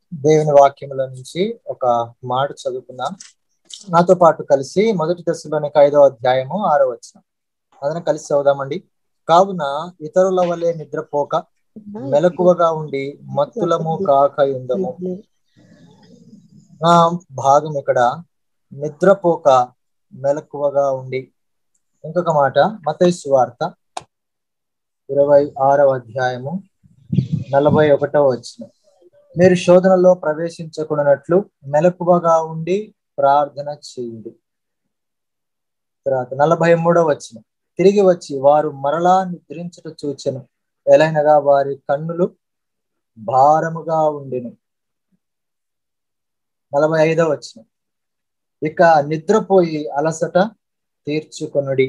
దేవుని వాక్యముల నుంచి ఒక మాట చదువుకుందాం నాతో పాటు కలిసి మొదటి దశలోని ఐదో అధ్యాయము ఆరో వచ్చిన అదన కలిసి చదువుదామండి కావున ఇతరుల వలె నిద్రపోక మెలకువగా ఉండి మత్తులము కాక ఉందము నా భాగం ఇక్కడ నిద్రపోక మెలకువగా ఉండి ఇంకొక మాట మతైసు వార్త ఇరవై ఆరవ అధ్యాయము నలభై ఒకటవ వచ్చిన మీరు శోధనలో ప్రవేశించకున్నట్లు మెలకువగా ఉండి ప్రార్థన చేయండి తర్వాత నలభై మూడవ వచ్చిన తిరిగి వచ్చి వారు మరలా నిద్రించట చూచెను ఎలైనగా వారి కన్నులు భారముగా ఉండిను నలభై ఐదవ వచ్చిన ఇక నిద్రపోయి అలసట తీర్చుకొనుడి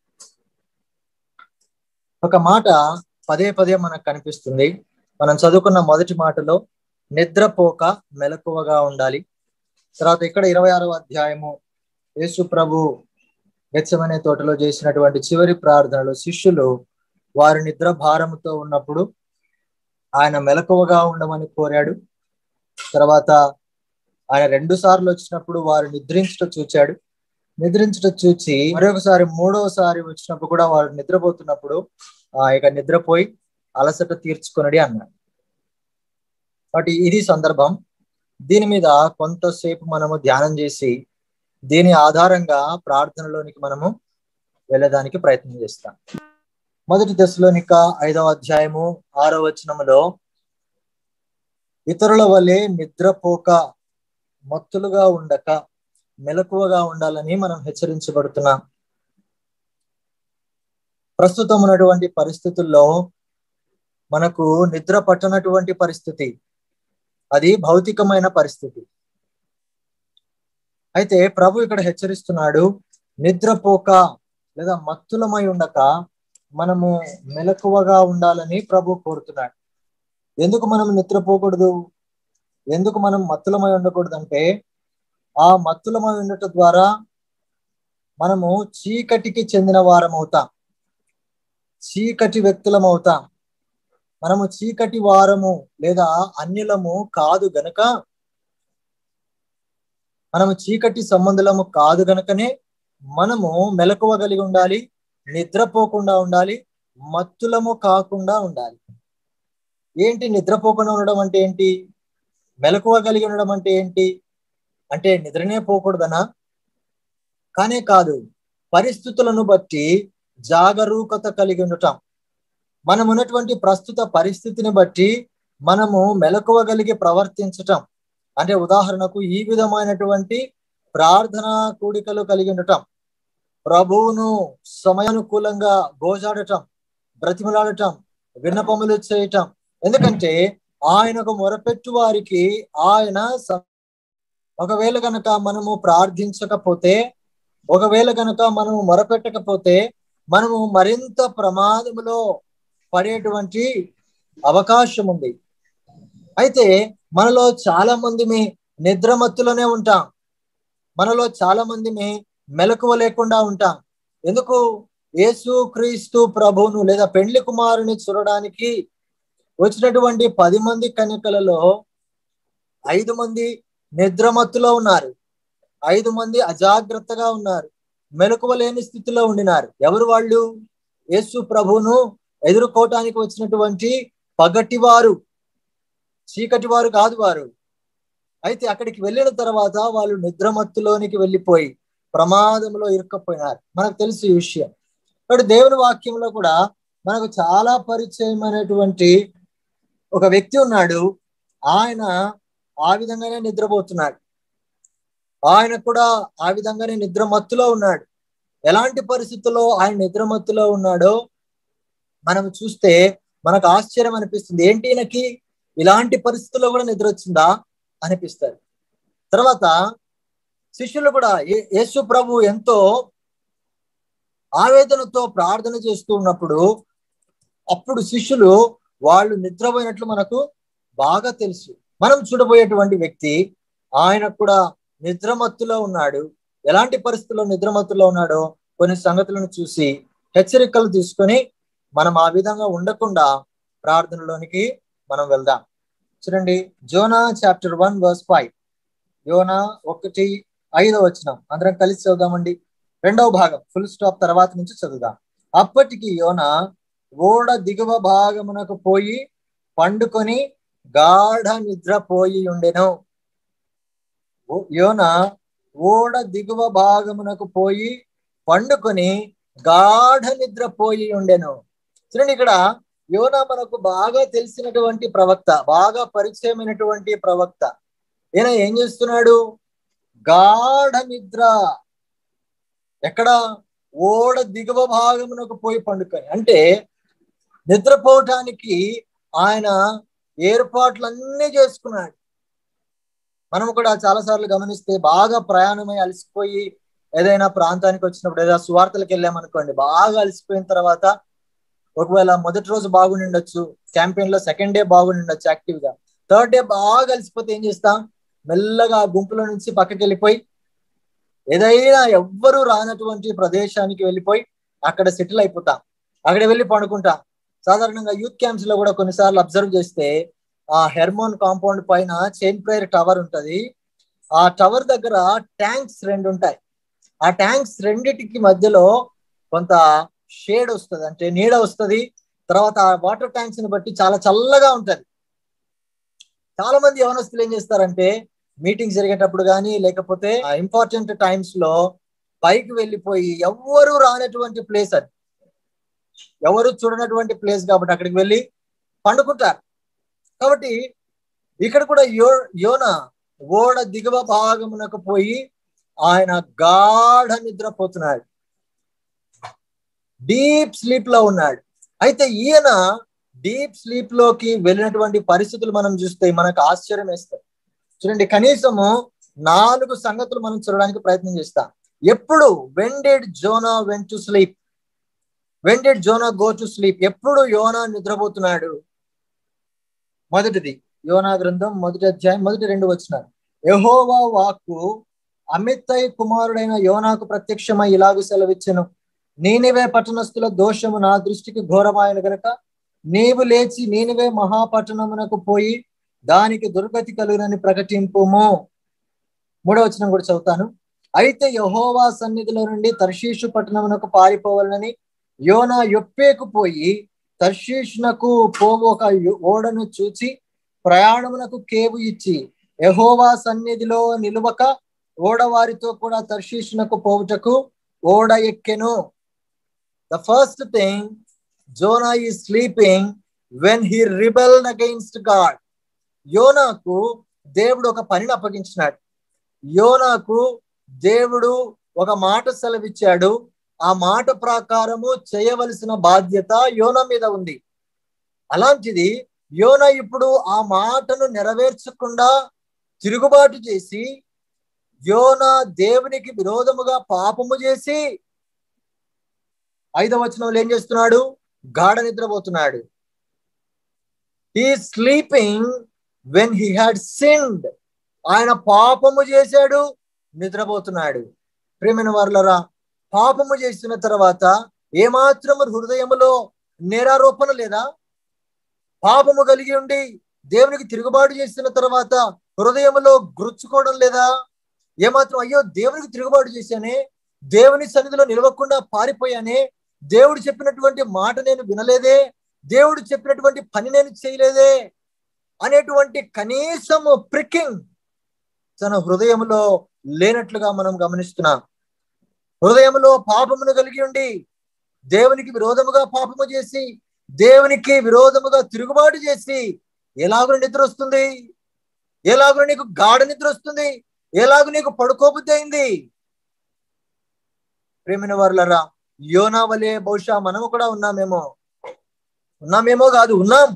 ఒక మాట పదే పదే మనకు కనిపిస్తుంది మనం చదువుకున్న మొదటి మాటలో నిద్రపోక మెలకువగా ఉండాలి తర్వాత ఇక్కడ ఇరవై ఆరవ అధ్యాయము యేసు ప్రభు వెచ్చమనే తోటలో చేసినటువంటి చివరి ప్రార్థనలు శిష్యులు వారి నిద్ర భారముతో ఉన్నప్పుడు ఆయన మెలకువగా ఉండమని కోరాడు తర్వాత ఆయన రెండు సార్లు వచ్చినప్పుడు వారు నిద్రించుట చూచాడు నిద్రించుట చూచి మరొకసారి మూడవసారి వచ్చినప్పుడు కూడా వారు నిద్రపోతున్నప్పుడు ఆ ఇక నిద్రపోయి అలసట తీర్చుకొనడి అన్నాడు కాబట్టి ఇది సందర్భం దీని మీద కొంతసేపు మనము ధ్యానం చేసి దీని ఆధారంగా ప్రార్థనలోనికి మనము వెళ్ళడానికి ప్రయత్నం చేస్తాం మొదటి దశలోనిక ఐదవ అధ్యాయము ఆరో వచనములో ఇతరుల వలె నిద్రపోక మత్తులుగా ఉండక మెలకువగా ఉండాలని మనం హెచ్చరించబడుతున్నాం ప్రస్తుతం ఉన్నటువంటి పరిస్థితుల్లో మనకు నిద్ర పట్టనటువంటి పరిస్థితి అది భౌతికమైన పరిస్థితి అయితే ప్రభు ఇక్కడ హెచ్చరిస్తున్నాడు నిద్రపోక లేదా మత్తులమై ఉండక మనము మెలకువగా ఉండాలని ప్రభు కోరుతున్నాడు ఎందుకు మనం నిద్రపోకూడదు ఎందుకు మనం మత్తులమై ఉండకూడదు అంటే ఆ మత్తులమై ఉండటం ద్వారా మనము చీకటికి చెందిన వారం అవుతాం చీకటి వ్యక్తులం అవుతాం మనము చీకటి వారము లేదా అన్యులము కాదు గనక మనము చీకటి సంబంధులము కాదు గనకనే మనము మెలకువ కలిగి ఉండాలి నిద్రపోకుండా ఉండాలి మత్తులము కాకుండా ఉండాలి ఏంటి నిద్రపోకుండా ఉండడం అంటే ఏంటి మెలకువ కలిగి ఉండడం అంటే ఏంటి అంటే నిద్రనే పోకూడదనా కానే కాదు పరిస్థితులను బట్టి జాగరూకత కలిగి ఉండటం మనం ఉన్నటువంటి ప్రస్తుత పరిస్థితిని బట్టి మనము మెలకువ కలిగి ప్రవర్తించటం అంటే ఉదాహరణకు ఈ విధమైనటువంటి ప్రార్థన కూడికలు కలిగి ఉండటం ప్రభువును సమయానుకూలంగా గోజాడటం బ్రతిమలాడటం విన్నపములు చేయటం ఎందుకంటే ఆయనకు మొరపెట్టు వారికి ఆయన ఒకవేళ గనక మనము ప్రార్థించకపోతే ఒకవేళ గనక మనము మొరపెట్టకపోతే మనము మరింత ప్రమాదములో పడేటువంటి అవకాశం ఉంది అయితే మనలో చాలా మంది నిద్రమత్తులోనే ఉంటాం మనలో చాలా మంది మెలకువ లేకుండా ఉంటాం ఎందుకు యేసు క్రీస్తు ప్రభువును లేదా పెండ్లి కుమారుని చూడడానికి వచ్చినటువంటి పది మంది కన్యకలలో ఐదు మంది నిద్రమత్తులో ఉన్నారు ఐదు మంది అజాగ్రత్తగా ఉన్నారు మెలకువ లేని స్థితిలో ఉండినారు ఎవరు వాళ్ళు యేసు ప్రభువును ఎదుర్కోవటానికి వచ్చినటువంటి పగటివారు చీకటి వారు కాదు వారు అయితే అక్కడికి వెళ్ళిన తర్వాత వాళ్ళు నిద్రమత్తులోనికి వెళ్ళిపోయి ప్రమాదంలో ఇరుక్కపోయినారు మనకు తెలుసు ఈ విషయం ఇప్పుడు దేవుని వాక్యంలో కూడా మనకు చాలా పరిచయమైనటువంటి ఒక వ్యక్తి ఉన్నాడు ఆయన ఆ విధంగానే నిద్రపోతున్నాడు ఆయన కూడా ఆ విధంగానే నిద్రమత్తులో ఉన్నాడు ఎలాంటి పరిస్థితుల్లో ఆయన నిద్రమత్తులో ఉన్నాడో మనం చూస్తే మనకు ఆశ్చర్యం అనిపిస్తుంది ఏంటి ఈయనకి ఇలాంటి పరిస్థితుల్లో కూడా నిద్ర వచ్చిందా అనిపిస్తుంది తర్వాత శిష్యులు కూడా యేసు ప్రభు ఎంతో ఆవేదనతో ప్రార్థన చేస్తూ ఉన్నప్పుడు అప్పుడు శిష్యులు వాళ్ళు నిద్రపోయినట్లు మనకు బాగా తెలుసు మనం చూడబోయేటువంటి వ్యక్తి ఆయన కూడా నిద్రమత్తులో ఉన్నాడు ఎలాంటి పరిస్థితుల్లో నిద్రమత్తులో ఉన్నాడో కొన్ని సంగతులను చూసి హెచ్చరికలు తీసుకొని మనం ఆ విధంగా ఉండకుండా ప్రార్థనలోనికి మనం వెళ్దాం చూడండి Jonah chapter one verse five యోనా ఒకటి ఐదో వచ్చిన అందరం కలిసి చదువుదామండి రెండవ భాగం ఫుల్ స్టాప్ తర్వాత నుంచి చదువుదాం అప్పటికి యోన ఓడ దిగువ భాగమునకు పోయి పండుకొని గాఢ నిద్రపోయి ఉండెను యోన ఓడ దిగువ భాగమునకు పోయి పండుకొని గాఢ నిద్రపోయి ఉండెను చూడండి ఇక్కడ యోన మనకు బాగా తెలిసినటువంటి ప్రవక్త బాగా పరిచయమైనటువంటి ప్రవక్త ఈయన ఏం చేస్తున్నాడు గాఢ నిద్ర ఎక్కడ ఓడ దిగువ భాగమునకు పోయి పండుకొని అంటే నిద్రపోవటానికి ఆయన ఏర్పాట్లన్నీ చేసుకున్నాడు మనం కూడా చాలా సార్లు గమనిస్తే బాగా ప్రయాణమై అలసిపోయి ఏదైనా ప్రాంతానికి వచ్చినప్పుడు ఏదైనా సువార్తలకు వెళ్ళామనుకోండి బాగా అలసిపోయిన తర్వాత ఒకవేళ మొదటి రోజు బాగుండి ఉండొచ్చు క్యాంపెయిన్ లో సెకండ్ డే బాగుండి ఉండొచ్చు యాక్టివ్ గా థర్డ్ డే బాగా అలసిపోతే ఏం చేస్తాం మెల్లగా ఆ గుంపులో నుంచి పక్కకి వెళ్ళిపోయి ఏదైనా ఎవ్వరూ రానటువంటి ప్రదేశానికి వెళ్ళిపోయి అక్కడ సెటిల్ అయిపోతాం అక్కడ వెళ్ళి పండుకుంటాం సాధారణంగా యూత్ క్యాంప్స్ లో కూడా కొన్నిసార్లు అబ్జర్వ్ చేస్తే ఆ హెర్మోన్ కాంపౌండ్ పైన చైన్ ప్రేయర్ టవర్ ఉంటది ఆ టవర్ దగ్గర ట్యాంక్స్ రెండు ఉంటాయి ఆ ట్యాంక్స్ రెండిటికి మధ్యలో కొంత షేడ్ వస్తుంది అంటే నీడ వస్తుంది తర్వాత ఆ వాటర్ ట్యాంక్స్ ని బట్టి చాలా చల్లగా ఉంటది చాలా మంది యవనస్తులు ఏం చేస్తారంటే మీటింగ్ జరిగేటప్పుడు కానీ లేకపోతే ఇంపార్టెంట్ టైమ్స్ లో పైకి వెళ్ళిపోయి ఎవ్వరు రానటువంటి ప్లేస్ అది ఎవరు చూడనటువంటి ప్లేస్ కాబట్టి అక్కడికి వెళ్ళి పండుకుంటారు కాబట్టి ఇక్కడ కూడా యో యోన ఓడ దిగువ భాగమునకు పోయి ఆయన గాఢ నిద్రపోతున్నాడు డీప్ స్లీప్ లో ఉన్నాడు అయితే ఈయన డీప్ స్లీప్ లోకి వెళ్ళినటువంటి పరిస్థితులు మనం చూస్తే మనకు ఆశ్చర్యం వేస్తాయి చూడండి కనీసము నాలుగు సంగతులు మనం చూడడానికి ప్రయత్నం చేస్తాం ఎప్పుడు when did Jonah went to sleep when did Jonah go to sleep ఎప్పుడు యోనా నిద్రపోతున్నాడు మొదటిది యోనా గ్రంథం మొదటి అధ్యాయం మొదటి రెండు వచ్చినారు యహోవా వాక్కు అమిత్తయ్ కుమారుడైన యోనాకు ప్రత్యక్షమై ఇలాగు సెలవిచ్చెను నీనివే పట్టణస్థుల దోషము నా దృష్టికి ఘోరమాయను గనక నీవు లేచి నీనివే మహాపట్టణమునకు పోయి దానికి దుర్గతి కలుగునని ప్రకటింపుము మూడవ వచనం కూడా చదువుతాను అయితే యహోవా సన్నిధిలో నుండి తర్షీషు పట్టణమునకు పారిపోవాలని యోనా యొప్పేకు పోయి తర్షీషునకు పోవు ఒక ఓడను చూచి ప్రయాణమునకు కేవు ఇచ్చి యహోవా సన్నిధిలో నిలువక ఓడవారితో కూడా తర్షీషునకు పోవుటకు ఓడ ఎక్కెను the first thing Jonah is sleeping when he rebelled against God యోనాకు దేవుడు ఒక పనిని అప్పగించినాడు యోనాకు దేవుడు ఒక మాట సెలవిచ్చాడు ఆ మాట ప్రకారము చేయవలసిన బాధ్యత యోన మీద ఉంది అలాంటిది యోన ఇప్పుడు ఆ మాటను నెరవేర్చకుండా తిరుగుబాటు చేసి యోన దేవునికి విరోధముగా పాపము చేసి ఐదవ వచనంలో ఏం చేస్తున్నాడు గాఢ నిద్రపోతున్నాడు he sleeping when he had sinned ఆయన పాపము చేశాడు నిద్రపోతున్నాడు ప్రేమైన వర్లరా పాపము చేసిన తర్వాత ఏమాత్రము హృదయములో నేరారోపణ లేదా పాపము కలిగి ఉండి దేవునికి తిరుగుబాటు చేసిన తర్వాత హృదయములో గురుచుకోవడం లేదా ఏమాత్రం అయ్యో దేవునికి తిరుగుబాటు చేశానే దేవుని సన్నిధిలో నిలవకుండా పారిపోయానే దేవుడు చెప్పినటువంటి మాట నేను వినలేదే దేవుడు చెప్పినటువంటి పని నేను చేయలేదే అనేటువంటి కనీసము ప్రికింగ్ తన హృదయంలో లేనట్లుగా మనం గమనిస్తున్నాం హృదయంలో పాపమును కలిగి ఉండి దేవునికి విరోధముగా పాపము చేసి దేవునికి విరోధముగా తిరుగుబాటు చేసి ఎలాగో నిద్ర వస్తుంది ఎలాగో నీకు గాఢ నిద్ర వస్తుంది ఎలాగో నీకు పడుకోబుద్ధి అయింది ప్రేమిన వారులరా యోనా వలె బహుశా మనము కూడా ఉన్నామేమో ఉన్నామేమో కాదు ఉన్నాం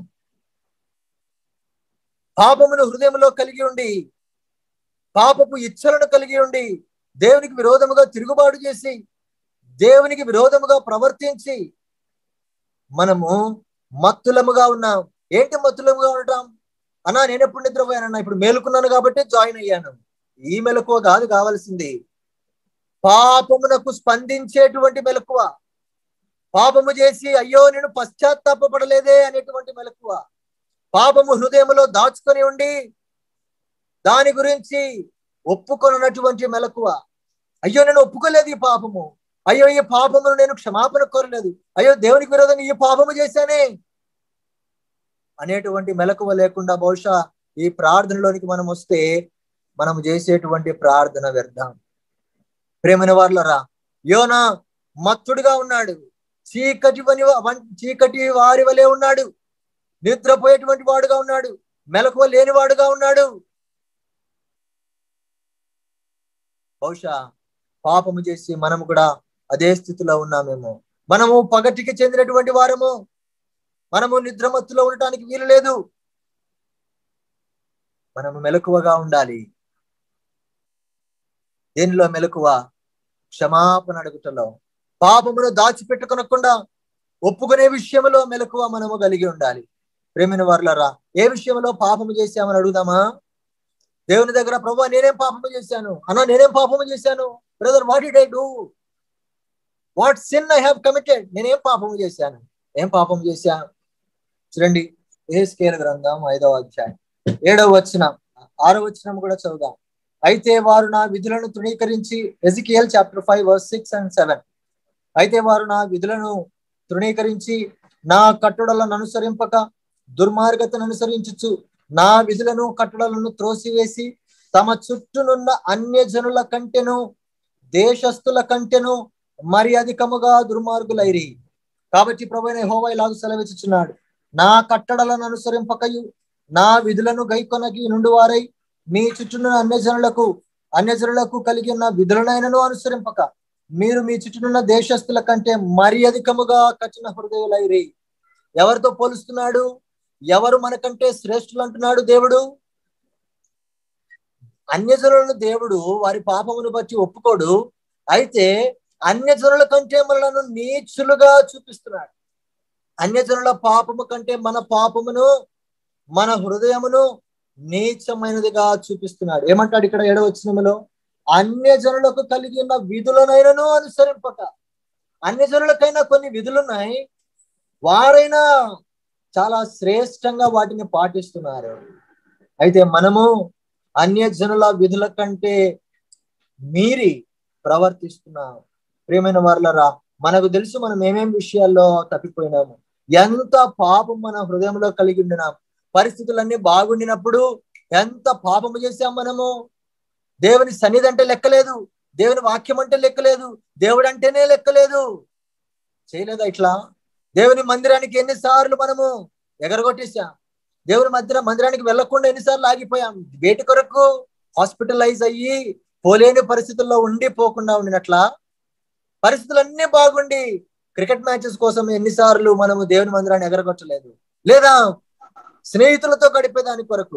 పాపమును హృదయంలో కలిగి ఉండి పాపపు ఇచ్చలను కలిగి ఉండి దేవునికి విరోధముగా తిరుగుబాటు చేసి దేవునికి విరోధముగా ప్రవర్తించి మనము మత్తులముగా ఉన్నాం ఏంటి మత్తులముగా ఉండటం అన్నా నేను ఎప్పుడు నిద్రపోయానన్నా ఇప్పుడు మేలుకున్నాను కాబట్టి జాయిన్ అయ్యాను ఈ మెలకువ కాదు కావాల్సింది పాపమునకు స్పందించేటువంటి మెలకువ పాపము చేసి అయ్యో నేను పశ్చాత్తాపడలేదే అనేటువంటి మెలకువ పాపము హృదయములో దాచుకొని ఉండి దాని గురించి ఒప్పుకొనటువంటి మెలకువ అయ్యో నేను ఒప్పుకోలేదు ఈ పాపము అయ్యో ఈ పాపమును నేను క్షమాపణ కోరలేదు అయ్యో దేవునికి విరోధంగా ఈ పాపము చేశానే అనేటువంటి మెలకువ లేకుండా బహుశా ఈ ప్రార్థనలోనికి మనం వస్తే మనం చేసేటువంటి ప్రార్థన వ్యర్థం ప్రేమైన వాళ్ళరా యోనా మత్తుడుగా ఉన్నాడు చీకటి వని చీకటి వారి వలె ఉన్నాడు నిద్రపోయేటువంటి వాడుగా ఉన్నాడు మెలకువ లేనివాడుగా ఉన్నాడు బహుశా పాపము చేసి మనము కూడా అదే స్థితిలో ఉన్నామేమో మనము పగటికి చెందినటువంటి వారము మనము నిద్రమత్తులో ఉండటానికి వీలు లేదు మనము మెలకువగా ఉండాలి దేనిలో మెలకువ క్షమాపణ అడుగుటలో పాపమును దాచిపెట్టుకొనకుండా ఒప్పుకునే విషయంలో మెలకువ మనము కలిగి ఉండాలి ప్రేమిన వర్లరా ఏ విషయంలో పాపము చేశామని అడుగుదామా దేవుని దగ్గర ప్రభు నేనేం పాపము చేశాను అన్న నేనేం పాపము చేశాను brother what did I do what sin I have committed నేనేం పాపము చేశాను ఏం పాపం చేశాను చూడండి ఏ స్కేల్ గ్రంథం ఐదవ అధ్యాయం ఏడవ వచ్చిన ఆరో వచ్చినం కూడా చదువుదాం అయితే వారు నా విధులను తృణీకరించి Ezekiel chapter five verse six and seven అయితే వారు నా విధులను తృణీకరించి నా కట్టుడలను అనుసరింపక దుర్మార్గతను అనుసరించుచు నా విధులను కట్టడలను త్రోసివేసి తమ చుట్టూనున్న అన్య జనుల కంటెను దేశస్థుల కంటెను మరి అధికముగా దుర్మార్గులైరి కాబట్టి ప్రభు హోవా ఇలాగ సెలవిచ్చుచున్నాడు నా కట్టడలను అనుసరింపకయు నా విధులను గైకొనకి నుండి వారై మీ చుట్టూనున్న అన్య జనులకు అన్య జనులకు కలిగి ఉన్న విధులనైనను అనుసరింపక మీరు మీ చుట్టూనున్న దేశస్థుల కంటే మరి అధికముగా కఠిన హృదయులైరి ఎవరితో పోలుస్తున్నాడు ఎవరు మనకంటే శ్రేష్ఠులు అంటున్నాడు దేవుడు అన్యజనులను దేవుడు వారి పాపమును బట్టి ఒప్పుకోడు అయితే అన్యజనుల కంటే మనలను నీచులుగా చూపిస్తున్నాడు అన్యజనుల పాపము కంటే మన పాపమును మన హృదయమును నీచమైనదిగా చూపిస్తున్నాడు ఏమంటాడు ఇక్కడ ఏడవచనములో అన్యజనులకు కలిగి ఉన్న విధులనైనను అనుసరింపక అన్యజనులకైనా కొన్ని విధులున్నాయి వారైనా చాలా శ్రేష్టంగా వాటిని పాటిస్తున్నారు అయితే మనము అన్య జనుల విధుల కంటే మీరి ప్రవర్తిస్తున్నాం ప్రియమైన వారులరా మనకు తెలుసు మనం ఏమేం విషయాల్లో తప్పిపోయినాము ఎంత పాపం మన హృదయంలో కలిగి ఉండినాం పరిస్థితులన్నీ బాగుండినప్పుడు ఎంత పాపము చేశాం మనము దేవుని సన్నిధి అంటే లెక్కలేదు దేవుని వాక్యం అంటే లెక్కలేదు దేవుడు అంటేనే లెక్కలేదు చేయలేదా ఇట్లా దేవుని మందిరానికి ఎన్నిసార్లు మనము ఎగరగొట్టేసాం దేవుని మధ్య మందిరానికి వెళ్లకుండా ఎన్నిసార్లు ఆగిపోయాం వేటి కొరకు హాస్పిటలైజ్ అయ్యి పోలేని పరిస్థితుల్లో ఉండి పోకుండా ఉండినట్లా పరిస్థితులన్నీ బాగుండి క్రికెట్ మ్యాచెస్ కోసం ఎన్నిసార్లు మనము దేవుని మందిరాన్ని ఎగరగొట్టలేదు లేదా స్నేహితులతో గడిపే దాని కొరకు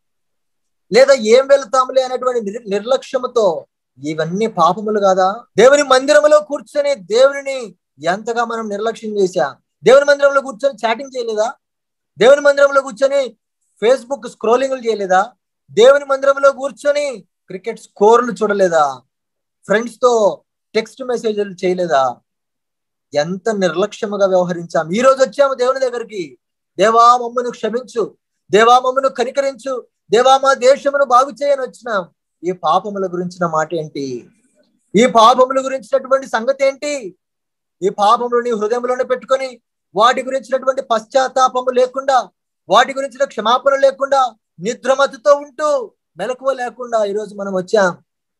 లేదా ఏం వెళ్తాములే అనేటువంటి నిర్లక్ష్యముతో ఇవన్నీ పాపములు కాదా దేవుని మందిరంలో కూర్చొని దేవుని ఎంతగా మనం నిర్లక్ష్యం చేశాం దేవుని మందిరంలో కూర్చొని చాటింగ్ చేయలేదా దేవుని మందిరంలో కూర్చొని ఫేస్బుక్ స్క్రోలింగ్లు చేయలేదా దేవుని మందిరంలో కూర్చొని క్రికెట్ స్కోర్లు చూడలేదా ఫ్రెండ్స్ తో టెక్స్ట్ మెసేజ్లు చేయలేదా ఎంత నిర్లక్ష్యముగా వ్యవహరించాం ఈ రోజు వచ్చాము దేవుని దగ్గరికి దేవా మమ్మను క్షమించు దేవా మమ్మను కనికరించు దేవా మా దేశమును బాగు చేయని వచ్చినాం ఈ పాపముల గురించిన మాట ఏంటి ఈ పాపముల గురించినటువంటి సంగతి ఏంటి ఈ పాపములు నీ హృదయంలోనే పెట్టుకొని వాటి గురించినటువంటి పశ్చాత్తాపము లేకుండా వాటి గురించిన క్షమాపణ లేకుండా నిద్రమతుతో ఉంటూ మెలకువ లేకుండా ఈరోజు మనం వచ్చాం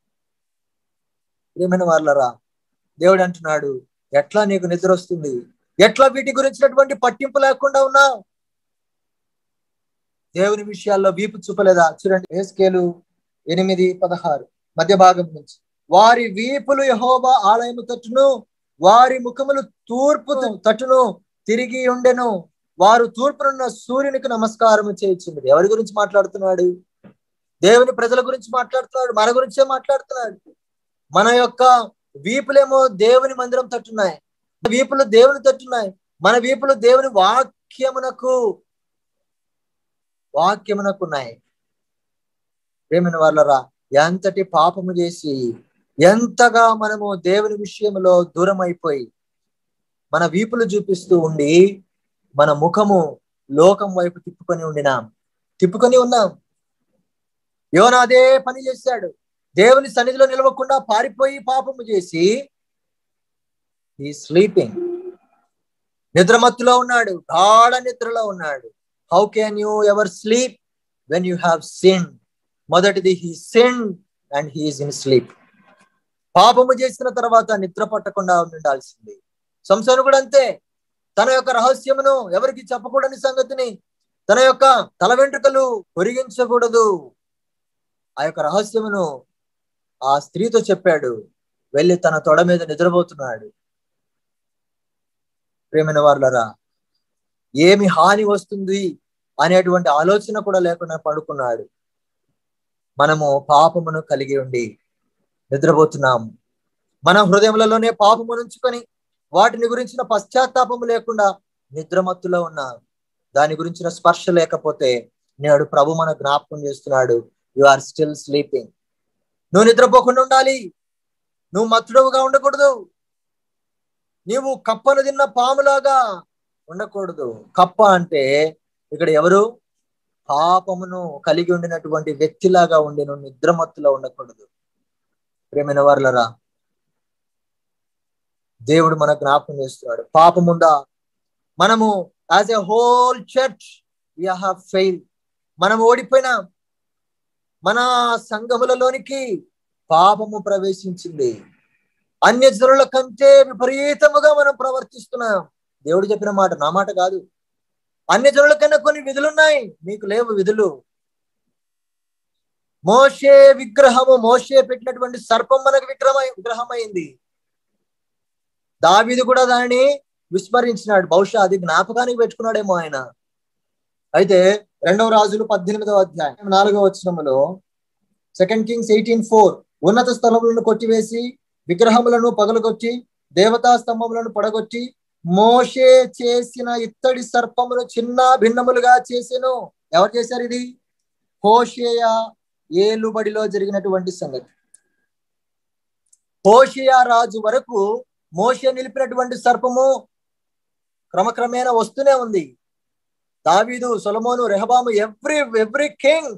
ప్రియమైన వాళ్ళరా దేవుడు అంటున్నాడు ఎట్లా నీకు నిద్ర వస్తుంది ఎట్లా వీటి గురించినటువంటి పట్టింపు లేకుండా ఉన్నావు దేవుని విషయాల్లో వీపు చూపలేదా చూడండి ఏ స్కేలు ఎనిమిది పదహారు మధ్య భాగం నుంచి వారి వీపులు యహోబా ఆలయము తట్టును వారి ముఖములు తూర్పు తట్టును తిరిగి ఉండెను వారు తూర్పునున్న సూర్యునికి నమస్కారం చేయించింది ఎవరి గురించి మాట్లాడుతున్నాడు దేవుని ప్రజల గురించి మాట్లాడుతున్నాడు మన గురించే మాట్లాడుతున్నాడు మన యొక్క వీపులేమో దేవుని మందిరం తట్టున్నాయి వీపులు దేవుని తట్టున్నాయి మన వీపులు దేవుని వాక్యమునకు వాక్యమునకున్నాయి ప్రేమిన వాళ్ళరా ఎంతటి పాపము చేసి ఎంతగా మనము దేవుని విషయంలో దూరం అయిపోయి మన వీపులు చూపిస్తూ ఉండి మన ముఖము లోకం వైపు తిప్పుకొని ఉండినాం తిప్పుకొని ఉన్నాం యోన అదే పని చేశాడు దేవుని సన్నిధిలో నిలవకుండా పారిపోయి పాపము చేసి ఈ స్లీపింగ్ నిద్రమత్తులో ఉన్నాడు గాఢ నిద్రలో ఉన్నాడు how can you ever sleep when you have sin మొదటిది he sin and he is in sleep పాపము చేసిన తర్వాత నిద్ర పట్టకుండా ఉండాల్సింది సంసోను కూడా అంతే తన యొక్క రహస్యమును ఎవరికి చెప్పకూడని సంగతిని తన యొక్క తల వెంట్రుకలు పొరిగించకూడదు ఆ యొక్క రహస్యమును ఆ స్త్రీతో చెప్పాడు వెళ్ళి తన తొడ మీద నిద్రపోతున్నాడు ప్రేమైన వాళ్ళరా ఏమి హాని వస్తుంది అనేటువంటి ఆలోచన కూడా లేకుండా పడుకున్నాడు మనము పాపమును కలిగి ఉండి నిద్రపోతున్నాము మన హృదయములలోనే పాపము నుంచుకొని వాటిని గురించిన పశ్చాత్తాపము లేకుండా నిద్రమత్తులో ఉన్నాం దాని గురించిన స్పర్శ లేకపోతే నేడు ప్రభు మన జ్ఞాపకం చేస్తున్నాడు యు ఆర్ స్టిల్ స్లీపింగ్ నువ్వు నిద్రపోకుండా ఉండాలి నువ్వు మత్తుడవుగా ఉండకూడదు నీవు కప్పను తిన్న పాములాగా ఉండకూడదు కప్ప అంటే ఇక్కడ ఎవరు పాపమును కలిగి ఉండినటువంటి వ్యక్తిలాగా ఉండి నువ్వు నిద్రమత్తులో ఉండకూడదు ప్రేమైన వారులరా దేవుడు మన జ్ఞాపకం చేస్తున్నాడు పాపముందా మనము as a whole church we have fail మనం ఓడిపోయినా మన సంఘములలోనికి పాపము ప్రవేశించింది అన్య జనుల కంటే విపరీతముగా మనం ప్రవర్తిస్తున్నాం దేవుడు చెప్పిన మాట నా మాట కాదు అన్య జనుల కన్నా కొన్ని విధులున్నాయి మీకు లేవు విధులు మోషే విగ్రహము మోషే పెట్టినటువంటి సర్పం మనకు విగ్రహమై విగ్రహమైంది దావీదు కూడా దానిని విస్మరించినాడు బహుశా అది జ్ఞాపకానికి పెట్టుకున్నాడేమో ఆయన అయితే రెండవ రాజులు పద్దెనిమిదవ అధ్యాయం నాలుగవ వచనములో సెకండ్ కింగ్స్ ఎయిటీన్ ఫోర్ ఉన్నత స్థలములను కొట్టివేసి విగ్రహములను పగలగొట్టి దేవతా స్తంభములను పడగొట్టి మోషే చేసిన ఇత్తడి సర్పమును చిన్న భిన్నములుగా చేసెను ఎవరు చేశారు ఇది హోషేయ ఏలుబడిలో జరిగినటువంటి సంగతి హోషియా రాజు వరకు మోషే నిలిపినటువంటి సర్పము క్రమక్రమేణా వస్తూనే ఉంది దావీదు సొలమోను రెహబాము every every king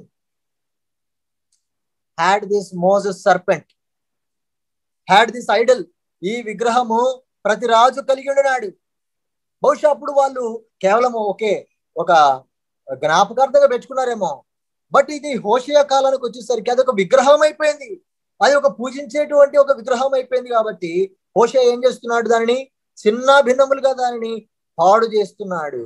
had this Moses serpent had this idol ఈ విగ్రహము ప్రతి రాజు కలిగి ఉన్నాడు బహుశా అప్పుడు వాళ్ళు కేవలం ఒకే ఒక జ్ఞాపకార్థంగా పెట్టుకున్నారేమో బట్ ఇది హోషియా కాలానికి వచ్చేసరికి అది ఒక విగ్రహం అయిపోయింది అది ఒక పూజించేటువంటి ఒక విగ్రహం అయిపోయింది కాబట్టి హోషియా ఏం చేస్తున్నాడు దానిని చిన్న భిన్నములుగా దానిని పాడు చేస్తున్నాడు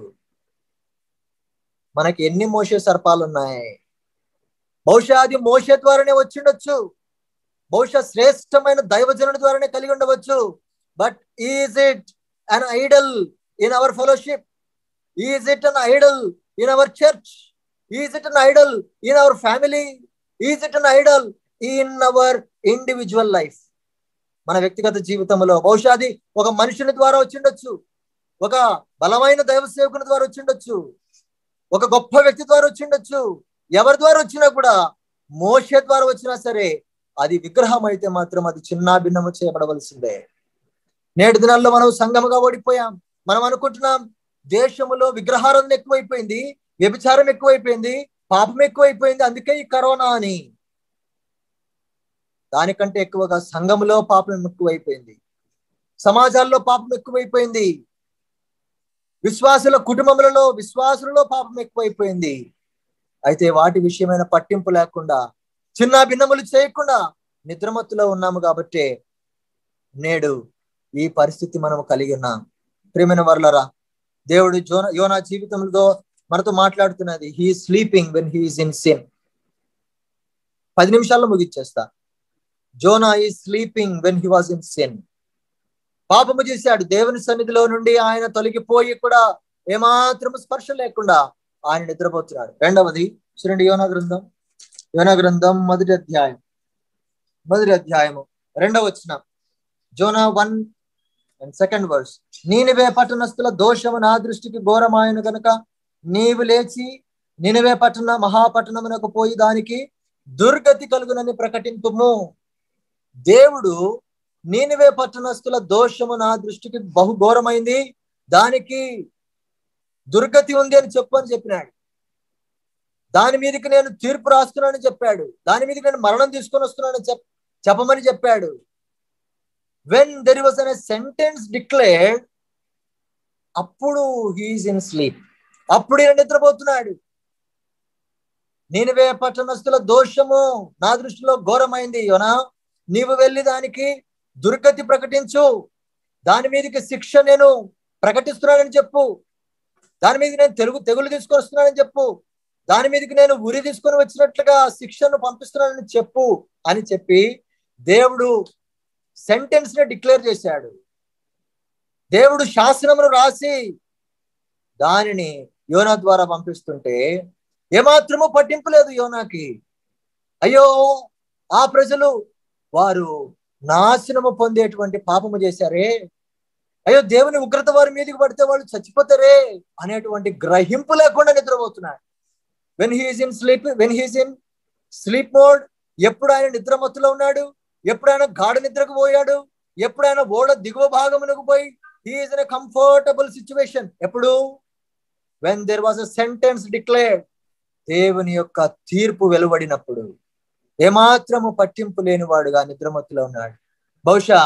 మనకి ఎన్ని మోసే సర్పాలు ఉన్నాయి బహుశా అది మోసే ద్వారానే వచ్చిండొచ్చు బహుశా శ్రేష్టమైన దైవజనుడి ద్వారానే కలిగి ఉండవచ్చు but is it an idol in our fellowship is it an idol in our church is it an idol in our family is it an idol in our individual life మన వ్యక్తిగత జీవితంలో బహుశా అది ఒక మనుషుని ద్వారా వచ్చిండొచ్చు ఒక బలమైన దైవ సేవకుని ద్వారా వచ్చిండొచ్చు ఒక గొప్ప వ్యక్తి ద్వారా వచ్చిండొచ్చు ఎవరి ద్వారా వచ్చినా కూడా మోషే ద్వారా వచ్చినా సరే అది విగ్రహం అయితే మాత్రం అది చిన్న భిన్నము చేయబడవలసిందే నేటి దినాల్లో మనం సంఘముగా ఓడిపోయాం మనం అనుకుంటున్నాం దేశంలో విగ్రహారాధన ఎక్కువైపోయింది వ్యభిచారం ఎక్కువైపోయింది పాపం ఎక్కువైపోయింది అందుకే ఈ కరోనా అని దానికంటే ఎక్కువగా సంఘములో పాపం ఎక్కువైపోయింది సమాజాల్లో పాపం ఎక్కువైపోయింది విశ్వాసుల కుటుంబములలో విశ్వాసులలో పాపం ఎక్కువైపోయింది అయితే వాటి విషయమైన పట్టింపు లేకుండా చిన్న భిన్నములు చేయకుండా నిద్రమత్తులో ఉన్నాము కాబట్టి నేడు ఈ పరిస్థితి మనం కలిగి ఉన్నాం ప్రేమైన వర్లరా దేవుడు జోన యోనా జీవితంలో మనతో మాట్లాడుతున్నది he sleeping when he is in sin పది నిమిషాల్లో ముగిచ్చేస్తా Jonah is sleeping when he was in sin పాపము చేశాడు దేవుని సన్నిధిలో నుండి ఆయన తొలగిపోయి కూడా ఏమాత్రము స్పర్శ లేకుండా ఆయన నిద్రపోతున్నాడు రెండవది చూడండి యోనా గ్రంథం యోనా గ్రంథం మొదటి అధ్యాయం మొదటి అధ్యాయము రెండవ వచ్చిన Jonah one and second verse నీనివే పట్టణస్థుల దోషము నా దృష్టికి ఘోరమాయను గనుక నీవు లేచి నినివే పట్టణ మహాపట్టణమునకు పోయి దానికి దుర్గతి కలుగునని ప్రకటింపుము దేవుడు నీనివే పట్టణస్థుల దోషము నా దృష్టికి బహు ఘోరమైంది దానికి దుర్గతి ఉంది అని చెప్పు అని చెప్పినాడు దాని మీదకి నేను తీర్పు రాస్తున్నానని చెప్పాడు దాని మీదకి నేను మరణం తీసుకొని వస్తున్నానని చెప్ చెప్పమని చెప్పాడు when there was an sentence declared అప్పుడు హీఈస్ ఇన్ స్లీప్ అప్పుడు ఈయన నిద్రపోతున్నాడు నేనువే పట్టణస్తుల దోషము నా దృష్టిలో ఘోరమైంది యోనా నీవు వెళ్ళి దానికి దుర్గతి ప్రకటించు దాని మీదకి శిక్ష నేను ప్రకటిస్తున్నానని చెప్పు దాని మీద నేను తెలుగు తెగులు తీసుకొని వస్తున్నానని చెప్పు దాని మీదకి నేను ఉరి తీసుకొని వచ్చినట్లుగా శిక్షను పంపిస్తున్నానని చెప్పు అని చెప్పి దేవుడు సెంటెన్స్ ని డిక్లేర్ చేశాడు దేవుడు శాసనమును రాసి దానిని యోనా ద్వారా పంపిస్తుంటే ఏమాత్రము పట్టింపు లేదు యోనాకి అయ్యో ఆ ప్రజలు వారు నాశనము పొందేటువంటి పాపము చేశారే అయ్యో దేవుని ఉగ్రత వారి మీదకి పడితే వాళ్ళు చచ్చిపోతారే అనేటువంటి గ్రహింపు లేకుండా నిద్రపోతున్నాడు when he is in sleep when he's in sleep mode ఎప్పుడు ఆయన నిద్రమత్తులో ఉన్నాడు ఎప్పుడు ఆయన గాఢ నిద్రకు పోయాడు ఎప్పుడు ఆయన ఓడ దిగువ భాగమునకు పోయి హీఈస్ ఇన్ కంఫర్టబుల్ సిచ్యువేషన్ ఎప్పుడు when there was a sentence declared దేవుని యొక్క తీర్పు వెలువడినప్పుడు ఏమాత్రము పట్టింపు లేనివాడుగా నిద్రమత్తులో ఉన్నాడు బహుశా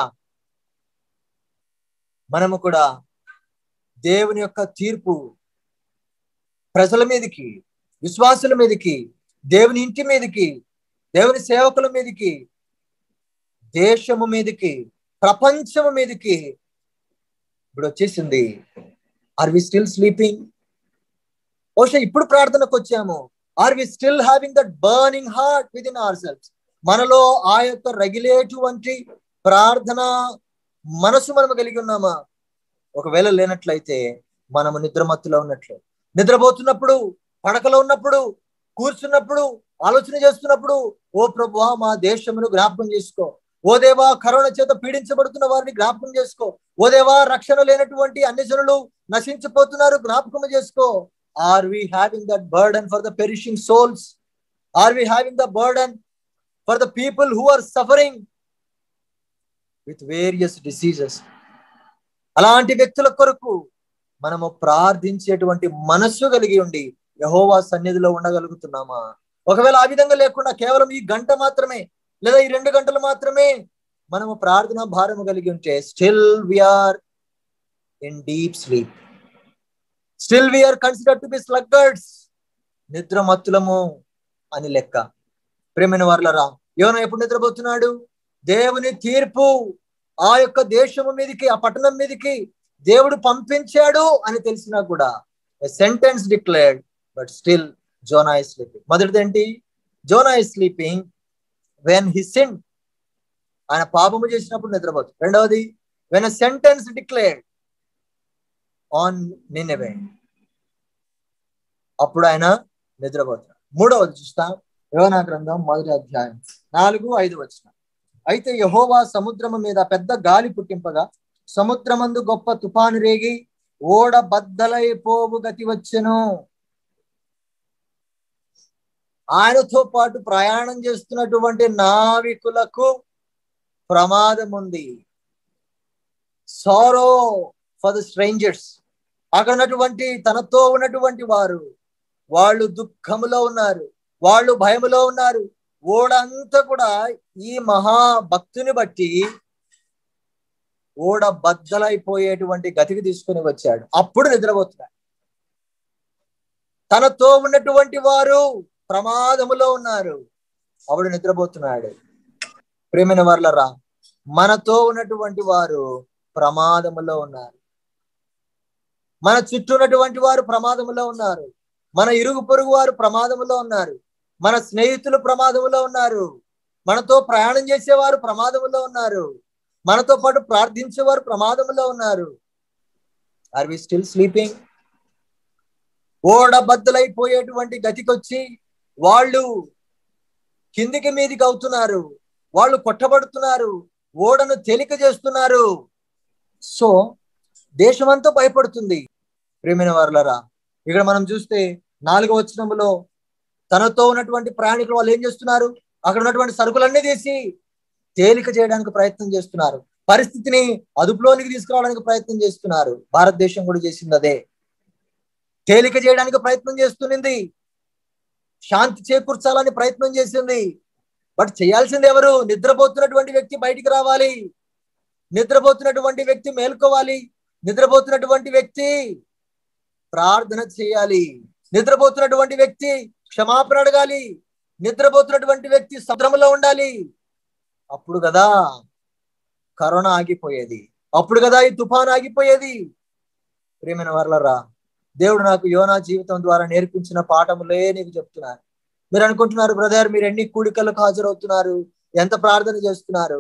మనము కూడా దేవుని యొక్క తీర్పు ప్రజల మీదకి విశ్వాసుల మీదకి దేవుని ఇంటి మీదకి దేవుని సేవకుల మీదకి దేశము మీదకి ప్రపంచము మీదకి ఇప్పుడు వచ్చేసింది ఆర్ వి స్టిల్ స్లీపింగ్ బహుశా ఇప్పుడు ప్రార్థనకు వచ్చాము are we still having that burning heart with in our cells మనలో ఆ యొక్క రగిలేటువంటి ప్రార్థన మనసు మనము కలిగి ఉన్నామా ఒకవేళ లేనట్లయితే మనము నిద్రమత్తులో ఉన్నట్లు నిద్రపోతున్నప్పుడు పడకలో ఉన్నప్పుడు కూర్చున్నప్పుడు ఆలోచన చేస్తున్నప్పుడు ఓ ప్రభు మా దేశమును జ్ఞాపకం చేసుకో ఓ దేవా కరోనా చేత పీడించబడుతున్న వారిని జ్ఞాపకం చేసుకో ఓ దేవా రక్షణ లేనటువంటి అన్ని జనులు నశించిపోతున్నారు జ్ఞాపకం చేసుకో are we having that burden for the perishing souls are we having the burden for the people who are suffering with various diseases అలాంటి వ్యక్తుల కొరకు మనము ప్రార్థించేటువంటి మనస్సు కలిగి ఉండి యహోవా సన్నిధిలో ఉండగలుగుతున్నామా ఒకవేళ ఆ విధంగా లేకుండా కేవలం ఈ గంట మాత్రమే లేదా ఈ రెండు గంటలు మాత్రమే మనము ప్రార్థన భారము కలిగి ఉంటే still we are in deep sleep still we are consider to be sluggards నిద్ర మత్తులము అని లెక్క ప్రేమైన వర్లరా యోన ఎప్పుడు నిద్రపోతున్నాడు దేవుని తీర్పు ఆ యొక్క దేశము మీదకి ఆ పట్టణం మీదకి దేవుడు పంపించాడు అని తెలిసినా కూడా sentence declared but still Jonah is sleeping మొదటిది ఏంటి Jonah is sleeping when he sin ఆయన పాపము చేసినప్పుడు నిద్రపోతుంది రెండవది when sentence declared on Nineveh అప్పుడు ఆయన నిద్రపోతాడు మూడవది చూస్తాం యోనా గ్రంథం మొదటి అధ్యాయం నాలుగు ఐదు వచ్చిన అయితే యహోవా సముద్రము మీద పెద్ద గాలి పుట్టింపగా సముద్రమందు గొప్ప తుఫాను రేగి ఓడ బద్దలైపోవు గతి వచ్చెను ఆయనతో పాటు ప్రయాణం చేస్తున్నటువంటి నావికులకు ప్రమాదం ఉంది సారో ఫర్ ద స్ట్రేంజర్స్ అక్కడ ఉన్నటువంటి తనతో ఉన్నటువంటి వారు వాళ్ళు దుఃఖములో ఉన్నారు వాళ్ళు భయములో ఉన్నారు ఓడ అంతా కూడా ఈ మహా భక్తుని బట్టి ఓడ బద్దలైపోయేటువంటి గతికి తీసుకుని వచ్చాడు అప్పుడు నిద్రపోతున్నాడు తనతో ఉన్నటువంటి వారు ప్రమాదములో ఉన్నారు అప్పుడు నిద్రపోతున్నాడు ప్రేమైన వర్లరా మనతో ఉన్నటువంటి వారు ప్రమాదములో ఉన్నారు మన చుట్టూ ఉన్నటువంటి వారు ప్రమాదములో ఉన్నారు మన ఇరుగు పొరుగు వారు ప్రమాదములో ఉన్నారు మన స్నేహితులు ప్రమాదములో ఉన్నారు మనతో ప్రయాణం చేసేవారు ప్రమాదములో ఉన్నారు మనతో పాటు ప్రార్థించేవారు ప్రమాదములో ఉన్నారు ఆర్ వి స్టిల్ స్లీపింగ్ ఓడ బద్దలైపోయేటువంటి గతికొచ్చి వాళ్ళు కిందికి మీదికి అవుతున్నారు వాళ్ళు కొట్టబడుతున్నారు ఓడను తేలిక చేస్తున్నారు సో దేశమంతా భయపడుతుంది ప్రేమైన వారులరా ఇక్కడ మనం చూస్తే నాలుగో వచనములో తనతో ఉన్నటువంటి ప్రయాణికులు వాళ్ళు ఏం చేస్తున్నారు అక్కడ ఉన్నటువంటి సరుకులన్నీ తీసి తేలిక చేయడానికి ప్రయత్నం చేస్తున్నారు పరిస్థితిని అదుపులోనికి తీసుకురావడానికి ప్రయత్నం చేస్తున్నారు భారతదేశం కూడా చేసింది అదే తేలిక చేయడానికి ప్రయత్నం చేస్తున్నది శాంతి చేకూర్చాలని ప్రయత్నం చేసింది బట్ చేయాల్సింది ఎవరు నిద్రపోతున్నటువంటి వ్యక్తి బయటికి రావాలి నిద్రపోతున్నటువంటి వ్యక్తి మేల్కోవాలి నిద్రపోతున్నటువంటి వ్యక్తి ప్రార్థన చేయాలి నిద్రపోతున్నటువంటి వ్యక్తి క్షమాపణ అడగాలి నిద్రపోతున్నటువంటి వ్యక్తి సముద్రంలో ఉండాలి అప్పుడు కదా కరోనా ఆగిపోయేది అప్పుడు కదా ఈ తుఫాన్ ఆగిపోయేది ప్రియమైన వర్లరా దేవుడు నాకు యోనా జీవితం ద్వారా నేర్పించిన పాఠములే నీకు చెప్తున్నారు మీరు అనుకుంటున్నారు బ్రదర్ మీరు ఎన్ని కూడికలకు హాజరవుతున్నారు ఎంత ప్రార్థన చేస్తున్నారు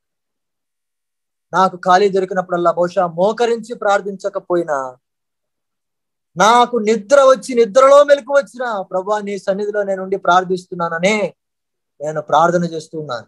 నాకు ఖాళీ దొరికినప్పుడల్లా బహుశా మోకరించి ప్రార్థించకపోయినా నాకు నిద్ర వచ్చి నిద్రలో మెలకు వచ్చిన ప్రభా నీ సన్నిధిలో నేను ఉండి ప్రార్థిస్తున్నాననే నేను ప్రార్థన చేస్తున్నాను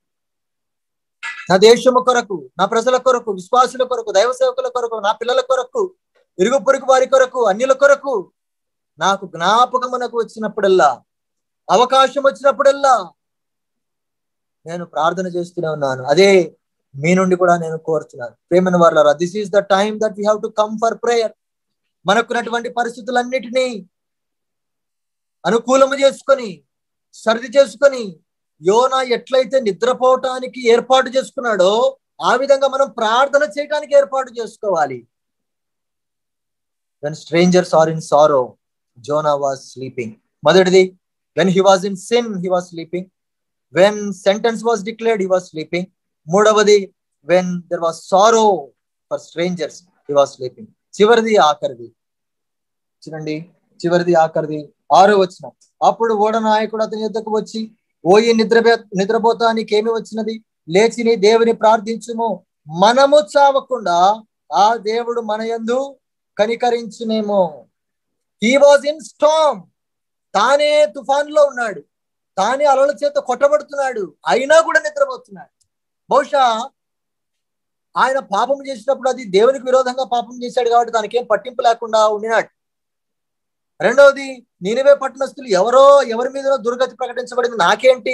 నా దేశము కొరకు నా ప్రజల కొరకు విశ్వాసుల కొరకు దైవ సేవకుల కొరకు నా పిల్లల కొరకు ఇరుగు పొరుగు వారి కొరకు అన్యుల కొరకు నాకు జ్ఞాపకమునకు వచ్చినప్పుడల్లా అవకాశం వచ్చినప్పుడల్లా నేను ప్రార్థన చేస్తూనే ఉన్నాను అదే మీ నుండి కూడా నేను కోరుతున్నాను ప్రేమన వాళ్ళరా this is the time that we have to come for prayer మనకున్నటువంటి పరిస్థితులన్నిటినీ అనుకూలము చేసుకొని సరిది చేసుకొని యోన ఎట్లయితే నిద్రపోవటానికి ఏర్పాటు చేసుకున్నాడో ఆ విధంగా మనం ప్రార్థన చేయడానికి ఏర్పాటు చేసుకోవాలి when strangers are in sorrow Jonah was sleeping మొదటిది when he was in sin he was sleeping when sentence was declared he was sleeping మూడవది when there was sorrow for strangers he was sleeping చివరిది ఆఖరిది చూడండి చివరిది ఆఖరిది ఆరో వచ్చిన అప్పుడు ఓడ నాయకుడు అతని యుద్ధకు వచ్చి ఓయి నిద్ర నిద్రపోతానికి ఏమి వచ్చినది లేచి నీ దేవుని ప్రార్థించుము మనము చావకుండా ఆ దేవుడు మన యందు కనికరించునేమో హీ వాజ్ ఇన్ స్టామ్ తానే తుఫాన్ లో ఉన్నాడు తానే అలల చేత కొట్టబడుతున్నాడు అయినా కూడా నిద్రపోతున్నాడు బహుశా ఆయన పాపం చేసినప్పుడు అది దేవునికి విరోధంగా పాపం చేశాడు కాబట్టి దానికి ఏం పట్టింపు లేకుండా ఉండినాడు రెండవది నేనివే పట్టణస్తులు ఎవరో ఎవరి మీద దుర్గతి ప్రకటించబడింది నాకేంటి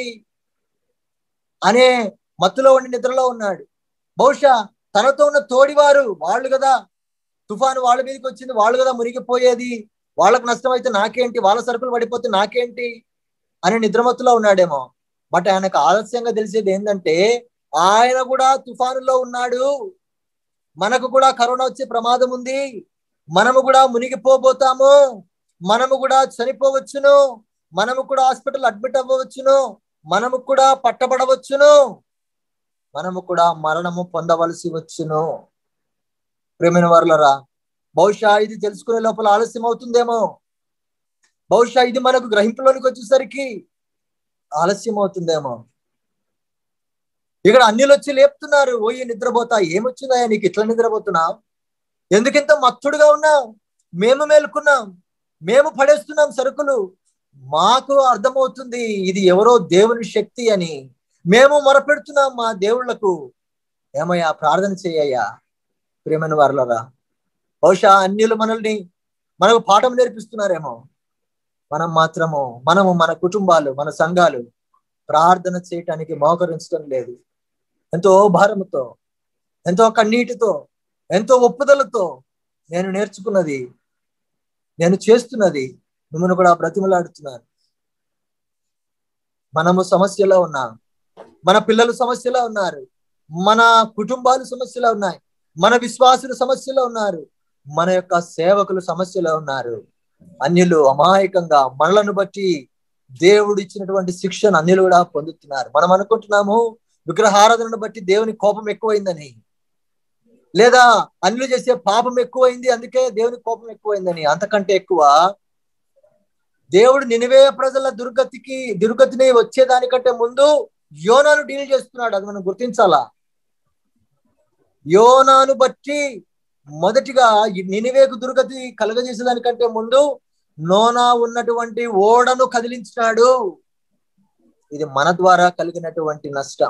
అనే మత్తులో ఉండి నిద్రలో ఉన్నాడు బహుశా తనతో ఉన్న తోడివారు వాళ్ళు కదా తుఫాను వాళ్ళ మీదకి వచ్చింది వాళ్ళు కదా మునిగిపోయేది వాళ్ళకు నష్టం అయితే నాకేంటి వాళ్ళ సరుకులు పడిపోతే నాకేంటి అని నిద్రమత్తులో ఉన్నాడేమో బట్ ఆయనకు ఆలస్యంగా తెలిసేది ఏంటంటే ఆయన కూడా తుఫానులో ఉన్నాడు మనకు కూడా కరోనా వచ్చే ప్రమాదం ఉంది మనము కూడా మునిగిపోబోతాము మనము కూడా చనిపోవచ్చును మనము కూడా హాస్పిటల్ అడ్మిట్ అవ్వవచ్చును మనము కూడా పట్టబడవచ్చును మనము కూడా మరణము పొందవలసి వచ్చును ప్రేమైన వారులరా బహుశా ఇది తెలుసుకునే లోపల ఆలస్యం అవుతుందేమో బహుశా ఇది మనకు గ్రహింపులోనికి వచ్చేసరికి ఆలస్యం అవుతుందేమో ఇక్కడ అన్యులు వచ్చి లేపుతున్నారు ఓయి నిద్రపోతా ఏమొచ్చిందా నీకు ఇట్లా నిద్రపోతున్నావు ఎందుకింత మత్తుడుగా ఉన్నావు మేము మేలుకున్నాం మేము పడేస్తున్నాం సరుకులు మాకు అర్థమవుతుంది ఇది ఎవరో దేవుని శక్తి అని మేము మొరపెడుతున్నాం మా దేవుళ్లకు ఏమయ్యా ప్రార్థన చేయ్యా ప్రేమైన వారులరా బహుశా అన్యులు మనల్ని మనకు పాఠం నేర్పిస్తున్నారేమో మనం మాత్రము మనము మన కుటుంబాలు మన సంఘాలు ప్రార్థన చేయటానికి మోకరించడం లేదు ఎంతో భారముతో ఎంతో కన్నీటితో ఎంతో ఒప్పుదలతో నేను నేర్చుకున్నది నేను చేస్తున్నది మిమ్మల్ని కూడా బ్రతిమలాడుతున్నాను మనము సమస్యలో ఉన్నాం మన పిల్లలు సమస్యలో ఉన్నారు మన కుటుంబాలు సమస్యలో ఉన్నాయి మన విశ్వాసులు సమస్యలో ఉన్నారు మన యొక్క సేవకులు సమస్యలో ఉన్నారు అన్యులు అమాయకంగా మనలను బట్టి దేవుడు ఇచ్చినటువంటి శిక్షను అన్యులు కూడా పొందుతున్నారు మనం అనుకుంటున్నాము విగ్రహారాధనను బట్టి దేవుని కోపం ఎక్కువైందని లేదా అన్యులు చేసే పాపం ఎక్కువైంది అందుకే దేవుని కోపం ఎక్కువైందని అంతకంటే ఎక్కువ దేవుడు నినివే ప్రజల దుర్గతికి దుర్గతిని వచ్చేదానికంటే ముందు యోనాను డీల్ చేస్తున్నాడు అది మనం గుర్తించాలా యోనాను బట్టి మొదటిగా నినివేకు దుర్గతి కలగజేసేదానికంటే ముందు నోనా ఉన్నటువంటి ఓడను కదిలించినాడు ఇది మన ద్వారా కలిగినటువంటి నష్టం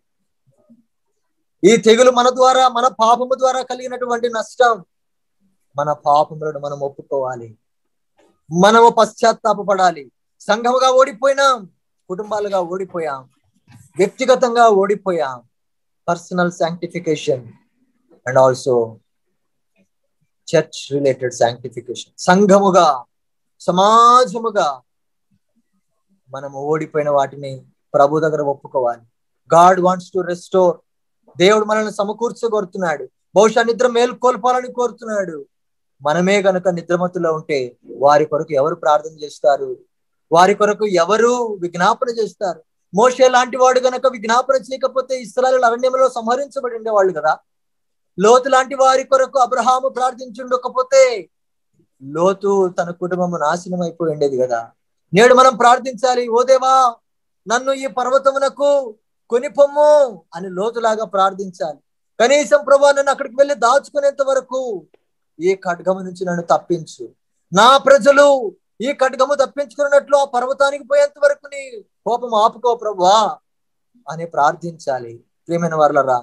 ఈ తెగులు మన ద్వారా మన పాపము ద్వారా కలిగినటువంటి నష్టం మన పాపములను మనం ఒప్పుకోవాలి మనము పశ్చాత్తాపడాలి సంఘముగా ఓడిపోయినాం కుటుంబాలుగా ఓడిపోయాం వ్యక్తిగతంగా ఓడిపోయాం personal sanctification and also church related sanctification సంఘముగా సమాజముగా మనము ఓడిపోయిన వాటిని ప్రభు దగ్గర ఒప్పుకోవాలి గాడ్ వాంట్స్ టు రెస్టోర్ దేవుడు మనల్ని సమకూర్చగోరుతున్నాడు బహుశా నిద్ర మేల్కొల్పాలని కోరుతున్నాడు మనమే గనుక నిద్రమత్తులో ఉంటే వారి కొరకు ఎవరు ప్రార్థన చేస్తారు వారి కొరకు ఎవరు విజ్ఞాపన చేస్తారు మోషే లాంటి వాడు గనక విజ్ఞాపన చేయకపోతే ఇస్రాయల్ అరణ్యంలో సంహరించబడి ఉండేవాళ్ళు కదా లోతు లాంటి వారి కొరకు అబ్రహాము ప్రార్థించుండకపోతే లోతు తన కుటుంబము నాశనం అయిపోయి ఉండేది కదా నేడు మనం ప్రార్థించాలి ఓ దేవా నన్ను ఈ పర్వతమునకు కొనిపొమ్ము అని లోతులాగా ప్రార్థించాలి కనీసం ప్రభా నన్ను అక్కడికి వెళ్ళి దాచుకునేంత వరకు ఈ ఖడ్గము నుంచి నన్ను తప్పించు నా ప్రజలు ఈ ఖడ్గము తప్పించుకున్నట్లు ఆ పర్వతానికి పోయేంత వరకు నీ కోపం ఆపుకో ప్రభువా అని ప్రార్థించాలి ప్రియమైన వర్లరా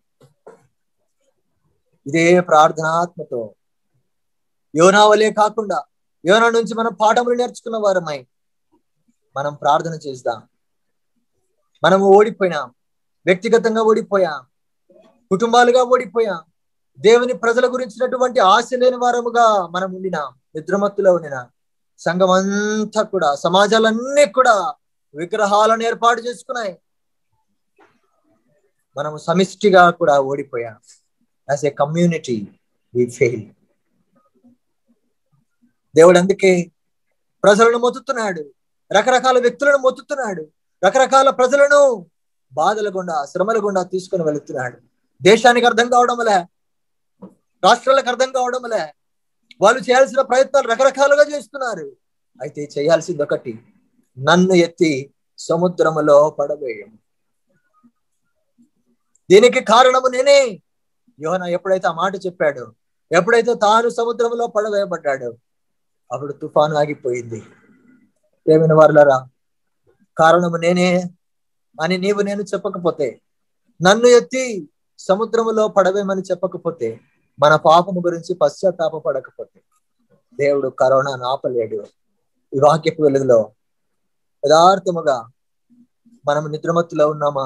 ఇదే ప్రార్థనాత్మతో యోనా వలే కాకుండా యోనా నుంచి మనం పాఠములు నేర్చుకున్న వారమై మనం ప్రార్థన చేద్దాం మనము ఓడిపోయినాం వ్యక్తిగతంగా ఓడిపోయాం కుటుంబాలుగా ఓడిపోయాం దేవుని ప్రజల గురించినటువంటి ఆశ లేని వారముగా మనం ఉండినాం నిద్రమత్తులో ఉండినాం సంఘం అంతా కూడా సమాజాలన్నీ కూడా విగ్రహాలను ఏర్పాటు చేసుకున్నాయి మనము సమిష్టిగా కూడా ఓడిపోయాం as a community we fail దేవుడు అందుకే ప్రజలను మొత్తుతున్నాడు రకరకాల వ్యక్తులను మొత్తుతున్నాడు రకరకాల ప్రజలను బాధల గుండా శ్రమల గుండా తీసుకుని వెళుతున్నాడు దేశానికి అర్థం కావడంలే రాష్ట్రాలకు అర్థం కావడంలే వాళ్ళు చేయాల్సిన ప్రయత్నాలు రకరకాలుగా చేస్తున్నారు అయితే చేయాల్సింది ఒకటి నన్ను ఎత్తి సముద్రములో పడవేయం దీనికి కారణము నేనే యోన ఎప్పుడైతే ఆ మాట చెప్పాడు ఎప్పుడైతే తాను సముద్రంలో పడవేయబడ్డాడు అప్పుడు తుఫాను ఆగిపోయింది ప్రేమిన వారులరా కారణము నేనే అని నీవు నేను చెప్పకపోతే నన్ను ఎత్తి సముద్రములో పడవేమని చెప్పకపోతే మన పాపము గురించి పశ్చాత్తాప పడకపోతే దేవుడు కరోనాను ఆపలేడు ఈ వాక్యపు వెలుగులో యథార్థముగా మనం నిద్రమత్తులో ఉన్నామా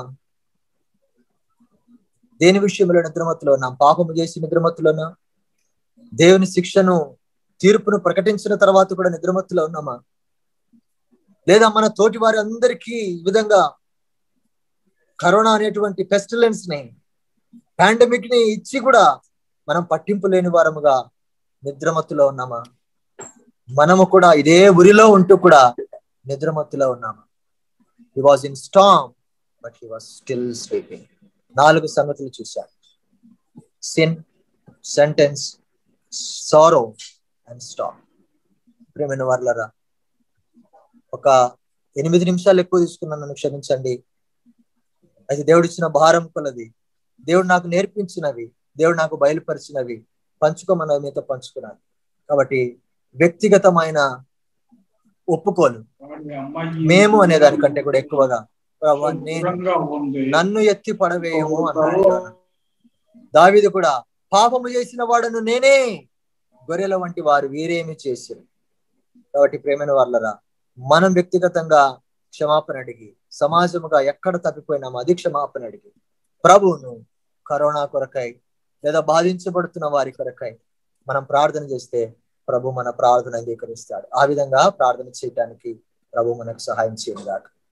దేని విషయంలో నిద్రమత్తులో ఉన్నాం పాపము చేసి నిద్రమత్తులోనా దేవుని శిక్షను తీర్పును ప్రకటించిన తర్వాత కూడా నిద్రమత్తులో ఉన్నామా లేదా మన తోటి వారి అందరికీ ఈ విధంగా కరోనా అనేటువంటి పెస్టిలెన్స్ ని పాండమిక్ ని ఇచ్చి కూడా మనం పట్టింపు లేని వారముగా నిద్రమత్తులో ఉన్నామా మనము కూడా ఇదే ఉరిలో ఉంటూ కూడా నిద్రమత్తులో ఉన్నామా he was in storm but he was still sleeping నాలుగు సంగతులు చూశారు sin sentence sorrow and storm ప్రేమైన వర్లరా ఒక ఎనిమిది నిమిషాలు ఎక్కువ తీసుకున్నాను నన్ను క్షమించండి అయితే దేవుడు ఇచ్చిన భారం కొలది దేవుడు నాకు నేర్పించినవి దేవుడు నాకు బయలుపరిచినవి పంచుకోమన్నవి మీతో పంచుకున్నాను కాబట్టి వ్యక్తిగతమైన ఒప్పుకోలు మేము అనే దానికంటే కూడా ఎక్కువగా ప్రభా నేను నన్ను ఎత్తి పడవేయము అన్నాడు దావిది కూడా పాపము చేసిన వాడను నేనే గొర్రెల వంటి వారు వీరేమి చేశారు కాబట్టి ప్రేమైన వాళ్ళరా మనం వ్యక్తిగతంగా క్షమాపణ అడిగి సమాజముగా ఎక్కడ తప్పిపోయినామో అది క్షమాపణ అడిగి ప్రభువును కరోనా కొరకై లేదా బాధించబడుతున్న వారి కొరకై మనం ప్రార్థన చేస్తే ప్రభు మన ప్రార్థన అంగీకరిస్తాడు ఆ విధంగా ప్రార్థన చేయడానికి ప్రభు మనకు సహాయం చేయగాక